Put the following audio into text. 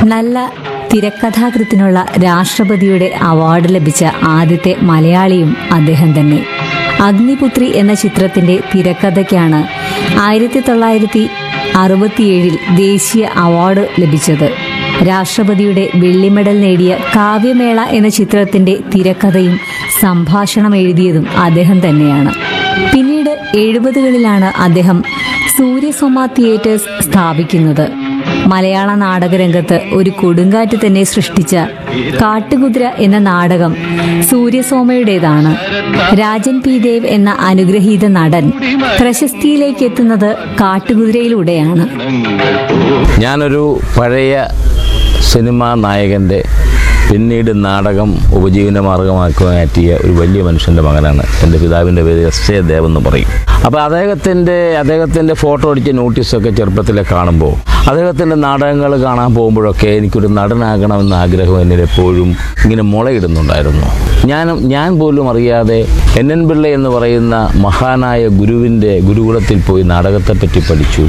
നല്ല തിരക്കഥാകൃത്തിനുള്ള രാഷ്ട്രപതിയുടെ അവാർഡ് ലഭിച്ച ആദ്യത്തെ മലയാളിയും അദ്ദേഹം തന്നെ അഗ്നിപുത്രി എന്ന ചിത്രത്തിന്റെ തിരക്കഥയ്ക്കാണ് ആയിരത്തി തൊള്ളായിരത്തി അറുപത്തിയേഴിൽ ദേശീയ അവാർഡ് ലഭിച്ചത് രാഷ്ട്രപതിയുടെ വെള്ളി മെഡൽ നേടിയ കാവ്യമേള എന്ന ചിത്രത്തിന്റെ തിരക്കഥയും സംഭാഷണം എഴുതിയതും അദ്ദേഹം തന്നെയാണ് പിന്നീട് എഴുപതുകളിലാണ് അദ്ദേഹം സൂര്യസോമ തിയേറ്റേഴ്സ് സ്ഥാപിക്കുന്നത് മലയാള നാടകരംഗത്ത് ഒരു കൊടുങ്കാറ്റ് തന്നെ സൃഷ്ടിച്ച കാട്ടുകുതിര എന്ന നാടകം സൂര്യസോമയുടേതാണ് രാജൻ പി ദേവ് എന്ന അനുഗ്രഹീത നടൻ പ്രശസ്തിയിലേക്ക് എത്തുന്നത് കാട്ടുകുതിരയിലൂടെയാണ് ഞാനൊരു പഴയ സിനിമാ നായകൻ്റെ പിന്നീട് നാടകം ഉപജീവന മാർഗമാക്കി മാറ്റിയ ഒരു വലിയ മനുഷ്യൻ്റെ മകനാണ് എൻ്റെ പിതാവിൻ്റെ പേര് എസ് എ ദേവ് എന്ന് പറയും അപ്പോൾ അദ്ദേഹത്തിൻ്റെ അദ്ദേഹത്തിൻ്റെ ഫോട്ടോ അടിച്ച നോട്ടീസൊക്കെ ചെറുപ്പത്തിലെ കാണുമ്പോൾ അദ്ദേഹത്തിൻ്റെ നാടകങ്ങൾ കാണാൻ പോകുമ്പോഴൊക്കെ എനിക്കൊരു നടനാകണമെന്ന ആഗ്രഹം എന്നിൽ എപ്പോഴും ഇങ്ങനെ മുളയിടുന്നുണ്ടായിരുന്നു ഞാൻ ഞാൻ പോലും അറിയാതെ എൻ എൻ പിള്ള എന്ന് പറയുന്ന മഹാനായ ഗുരുവിൻ്റെ ഗുരുകുലത്തിൽ പോയി നാടകത്തെപ്പറ്റി പഠിച്ചു